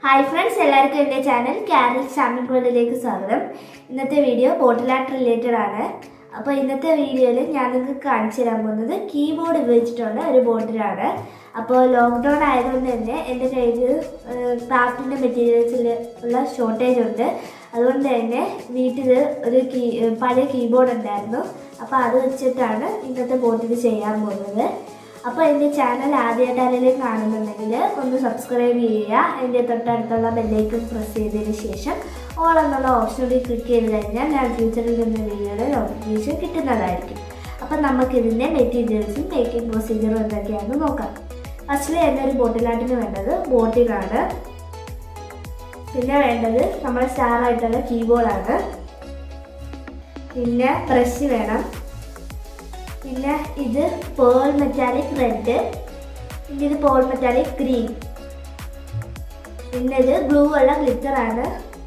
hi friends എല്ലാവർക്കും എൻ്റെ channel carol സാമിൻ വേൾഡിലേക്ക് സ്വാഗതം ഇന്നത്തെ വീഡിയോ ബോട്ടിൽ ആർട്ട് റിലേറ്റഡ് ആണ് അപ്പോൾ ഇന്നത്തെ വീഡിയോയിൽ ഞാൻ നിങ്ങൾക്ക് കാണിച്ചു തരാൻ പോകുന്നത് കീബോർഡ് ഉപയോഗിച്ചിട്ടുള്ള ഒരു ബോട്ടിലാണ് അപ്പോൾ ലോക്ക്ഡൗൺ ആയതുകൊണ്ട് തന്നെ എൻ്റെ കയ്യിൽ ക്രാഫ്റ്റിൻ്റെ മെറ്റീരിയൽസിൽ ഉള്ള ഷോർട്ടേജ് ഉണ്ട് അതുകൊണ്ട് തന്നെ വീട്ടിൽ ഒരു കീ പഴയ കീബോർഡ് ഉണ്ടായിരുന്നു അപ്പോൾ അത് വെച്ചിട്ടാണ് ഇന്നത്തെ ബോട്ടിൽ ചെയ്യാൻ പോകുന്നത് അപ്പോൾ എൻ്റെ ചാനൽ ആദ്യമായിട്ട് ആരെങ്കിലും കാണുന്നുണ്ടെങ്കിൽ ഒന്ന് സബ്സ്ക്രൈബ് ചെയ്യുക എൻ്റെ തൊട്ടടുത്തുള്ള ബെല്ലൈക്കൺ പ്രസ് ചെയ്തതിന് ശേഷം ഓൾ എന്നുള്ള ഓപ്ഷൻ കൂടി ക്ലിക്ക് ചെയ്ത് കഴിഞ്ഞാൽ ഞാൻ ഫ്യൂച്ചറിൽ നിന്ന് വീഡിയോയുടെ നോട്ടിഫിക്കേഷൻ കിട്ടുന്നതായിരിക്കും അപ്പം നമുക്കിതിൻ്റെ മെറ്റീരിയൽസും മേക്കിംഗ് പ്രൊസീജിയറും എന്തൊക്കെയാണെന്ന് നോക്കാം ഫസ്റ്റിൽ എൻ്റെ ഒരു ബോട്ടിലാട്ടിന് വേണ്ടത് ബോട്ടിലാണ് പിന്നെ വേണ്ടത് നമ്മുടെ സ്റ്റാർ ആയിട്ടുള്ള കീബോർഡാണ് പിന്നെ ബ്രഷ് വേണം പിന്നെ ഇത് പേൾ മെറ്റാലിക് റെഡ് പിന്നെ ഇത് പേൾ മെറ്റാലിക് ഗ്രീൻ പിന്നെ ഇത് ബ്ലൂ ഉള്ള ഗ്ലിറ്റർ ആണ്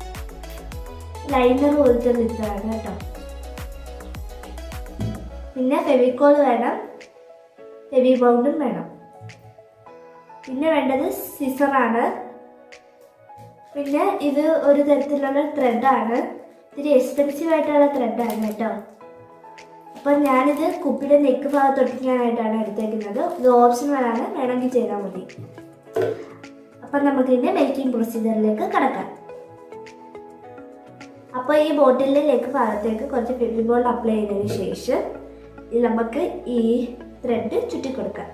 ലൈനർ പോലത്തെ ഗ്ലിറ്റർ ആണ് കേട്ടോ പിന്നെ ഫെവിക്കോൾ വേണം ഹെവി ബൗണ്ടും വേണം പിന്നെ വേണ്ടത് സിസറാണ് പിന്നെ ഇത് ഒരു തരത്തിലുള്ള ത്രെഡാണ് ഇത്തിരി എക്സ്പെൻസീവ് ആയിട്ടുള്ള ത്രെഡാണ് കേട്ടോ അപ്പം ഞാനിത് കുപ്പിയുടെ നെക്ക് ഭാഗത്ത് ഒട്ടിക്കാനായിട്ടാണ് എടുത്തേക്കുന്നത് ഇത് ഓപ്ഷണലാണ് വേണമെങ്കിൽ ചെയ്താൽ മതി അപ്പം നമുക്ക് ഇതിൻ്റെ മേക്കിംഗ് പ്രൊസീജിയറിലേക്ക് കടക്കാം അപ്പോൾ ഈ ബോട്ടിലിൻ്റെ നെക്ക് ഭാഗത്തേക്ക് കുറച്ച് ഫെവിബോൾ അപ്ലൈ ചെയ്തതിന് ശേഷം ഇത് നമുക്ക് ഈ ത്രെഡ് ചുറ്റിക്കൊടുക്കാം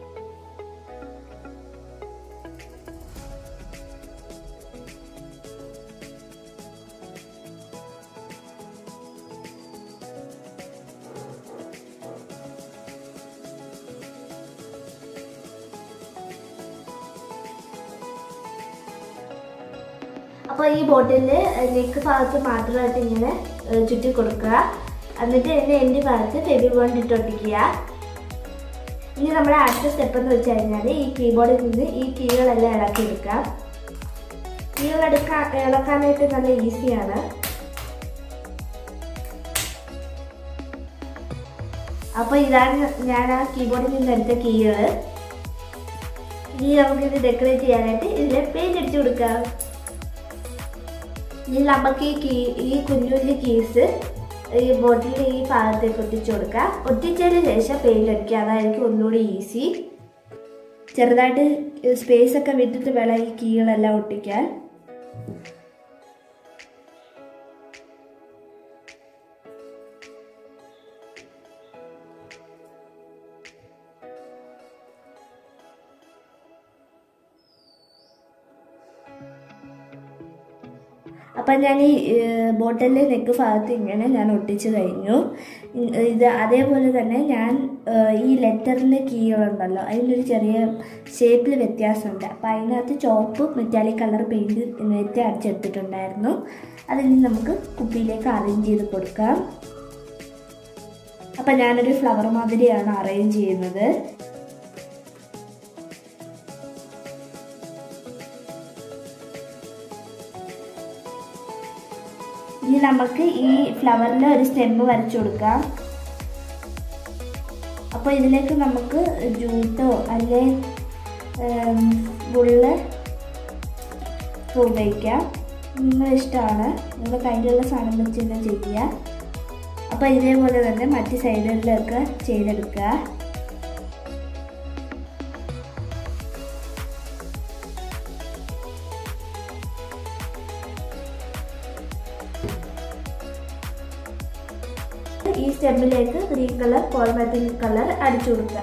അപ്പോൾ ഈ ബോട്ടിൽ നെക്ക് ഭാഗത്ത് മാത്രമായിട്ട് ഇങ്ങനെ ഏഹ്, ചുറ്റി കൊടുക്കുക എന്നിട്ട് ഇതിൻ്റെ എൻ്റെ ഭാഗത്ത് ബേബി ബോണ്ട് ഇട്ട് ഒട്ടിക്കുക ഇനി നമ്മുടെ അടുത്ത സ്റ്റെപ്പ് എന്ന് വെച്ച് കഴിഞ്ഞാൽ ഈ കീബോർഡിൽ നിന്ന് ഈ കീകളെല്ലാം ഇളക്കി എടുക്കാം കീകൾ എടുക്കാൻ ഇളക്കാനായിട്ട് നല്ല ഈസിയാണ് അപ്പോൾ ഇതാണ് ഞാൻ ആ കീബോർഡിൽ നിന്ന് എടുത്ത കീകൾ ഇനി നമുക്കിത് ഡെക്കറേറ്റ് ചെയ്യാനായിട്ട് ഇതിൽ പെയിന്റ് അടിച്ചു കൊടുക്കാം ഇനി നമുക്ക് ഈ കീ ഈ കുഞ്ഞു കുഞ്ഞു കീസ് ഈ ബോട്ടിലിൻ്റെ ഈ ഭാഗത്തേക്ക് ഒട്ടിച്ചു കൊടുക്കാം ഒട്ടിച്ചതിന് ശേഷം പെയിന്റ് അടിക്കുക അതായിരിക്കും ഒന്നുകൂടി ഈസി ചെറുതായിട്ട് സ്പേസ് ഒക്കെ വിട്ടിട്ട് വേണം ഈ കീകളെല്ലാം ഒട്ടിക്കാൻ അപ്പം ഞാൻ ഈ ബോട്ടിലിൻ്റെ നെക്ക് ഭാഗത്ത് ഇങ്ങനെ ഞാൻ ഒട്ടിച്ച് കഴിഞ്ഞു ഉം, ഇത് അതേപോലെ തന്നെ ഞാൻ ഏഹ്, ഈ ലെറ്ററിൻ്റെ കീകളുണ്ടല്ലോ അതിനൊരു ചെറിയ ഷേപ്പിൽ വ്യത്യാസമുണ്ട് അപ്പം അതിനകത്ത് ചോപ്പ് മെറ്റാലിക് കളർ പെയിൻറ് നേരത്തെ അടിച്ചെടുത്തിട്ടുണ്ടായിരുന്നു അതിൽ നമുക്ക് കുപ്പിയിലേക്ക് അറേഞ്ച് ചെയ്ത് കൊടുക്കാം അപ്പം ഞാനൊരു ഫ്ലവർ മാതിരിയാണ് അറേഞ്ച് ചെയ്യുന്നത് ഇനി നമുക്ക് ഈ ഫ്ലവറിൽ ഒരു സ്റ്റെമ്മ് വരച്ചു കൊടുക്കാം അപ്പോൾ ഇതിലേക്ക് നമുക്ക് ജൂട്ടോ അല്ലെ ബുള്ള് ഉപയോഗിക്കാം നിങ്ങളുടെ ഇഷ്ടമാണ് നിങ്ങളുടെ കയ്യിലുള്ള സാധനം വെച്ച് തന്നെ ചെയ്യുക അപ്പോൾ ഇതേപോലെ തന്നെ മറ്റ് സൈഡുകളിലൊക്കെ ചെയ്തെടുക്കുക ഈ സ്റ്റെമ്മിലേക്ക് ഗ്രീൻ കളർ കോൾമാറ്റിക് കളർ അടിച്ചു കൊടുക്കുക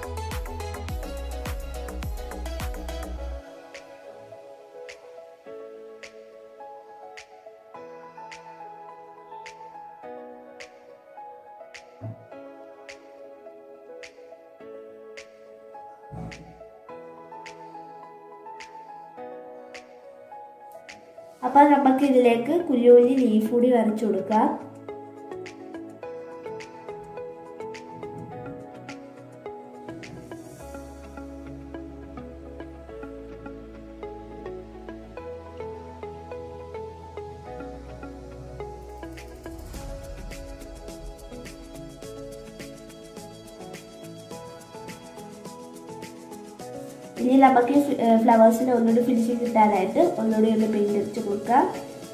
അപ്പോൾ നമുക്ക് ഇതിലേക്ക് കുഞ്ഞുകുഞ്ഞി ലീഫ് കൂടി വരച്ചു കൊടുക്കാം ഇനി നമുക്ക് ഫ്ലവേഴ്സിന് ഒന്നുകൂടി ഫിനിഷിങ് കിട്ടാനായിട്ട് ഒന്നുകൂടി ഒന്ന് പെയിൻറ് അടിച്ച് കൊടുക്കാം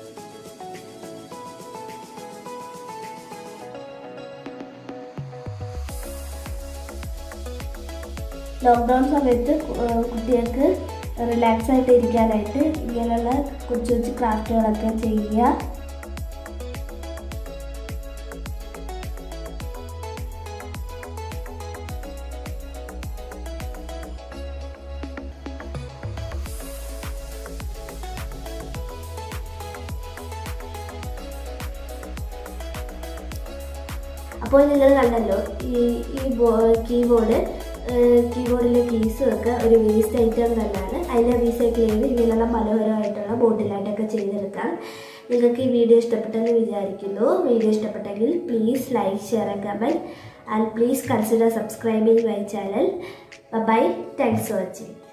ലോക്ക്ഡൗൺ സമയത്ത് കു- ഏഹ് കുട്ടികൾക്ക് റിലാക്സ് ആയിട്ട് ഇരിക്കാനായിട്ട് ഇങ്ങനെയുള്ള കൊച്ചു കൊച്ചു ക്രാഫ്റ്റുകളൊക്കെ ചെയ്യുക അപ്പോൾ നിങ്ങൾ കണ്ടല്ലോ ഈ ഈ കീബോർഡ് കീബോർഡിലെ കീസും ഒക്കെ ഒരു വേസ്റ്റ് ഐറ്റം തന്നെയാണ് അതിനെ റീസൈക്കിൾ ചെയ്ത് ഇങ്ങനെയുള്ള മനോഹരമായിട്ടുള്ള ബോട്ടിലായിട്ടൊക്കെ ചെയ്തെടുക്കാം നിങ്ങൾക്ക് ഈ വീഡിയോ ഇഷ്ടപ്പെട്ടെന്ന് വിചാരിക്കുന്നു വീഡിയോ ഇഷ്ടപ്പെട്ടെങ്കിൽ please like share and comment and please consider subscribing my channel bye thanks for watching